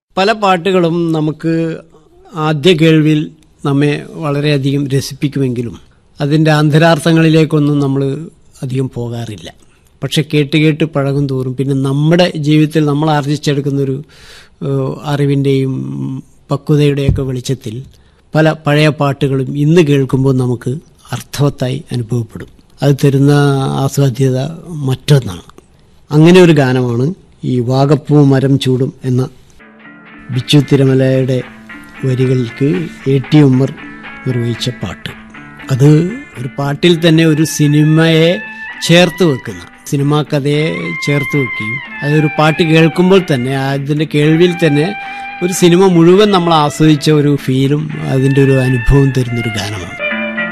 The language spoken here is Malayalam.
പല പാട്ടുകളും നമുക്ക് ആദ്യ കേൾവിൽ നമ്മെ വളരെയധികം രസിപ്പിക്കുമെങ്കിലും അതിൻ്റെ അന്തരാർത്ഥങ്ങളിലേക്കൊന്നും നമ്മൾ അധികം പോകാറില്ല പക്ഷെ കേട്ട് കേട്ട് പഴകും തോറും പിന്നെ നമ്മുടെ ജീവിതത്തിൽ നമ്മൾ ആർജിച്ചെടുക്കുന്നൊരു ഏഹ്, അറിവിൻ്റെയും പക്വതയുടെയൊക്കെ വെളിച്ചത്തിൽ പല പഴയ പാട്ടുകളും ഇന്ന് കേൾക്കുമ്പോൾ നമുക്ക് അർത്ഥവത്തായി അനുഭവപ്പെടും അത് തരുന്ന ആസ്വാദ്യത മറ്റൊന്നാണ് അങ്ങനെ ഒരു ഗാനമാണ് ഈ വാഗപ്പൂ മരം ചൂടും എന്ന ബിച്ചു തിരുമലയുടെ വരികൾക്ക് എ ടി ഉമ്മർ നിർവഹിച്ച പാട്ട് അത് ഒരു പാട്ടിൽ തന്നെ ഒരു സിനിമയെ ചേർത്ത് വെക്കുന്ന സിനിമാ കഥയെ ചേർത്ത് വെക്കുകയും അതൊരു പാട്ട് കേൾക്കുമ്പോൾ തന്നെ അതിൻ്റെ കേൾവിയിൽ തന്നെ ഒരു സിനിമ മുഴുവൻ നമ്മൾ ആസ്വദിച്ച ഒരു ഫീലും അതിൻ്റെ ഒരു അനുഭവം തരുന്നൊരു ഗാനമാണ്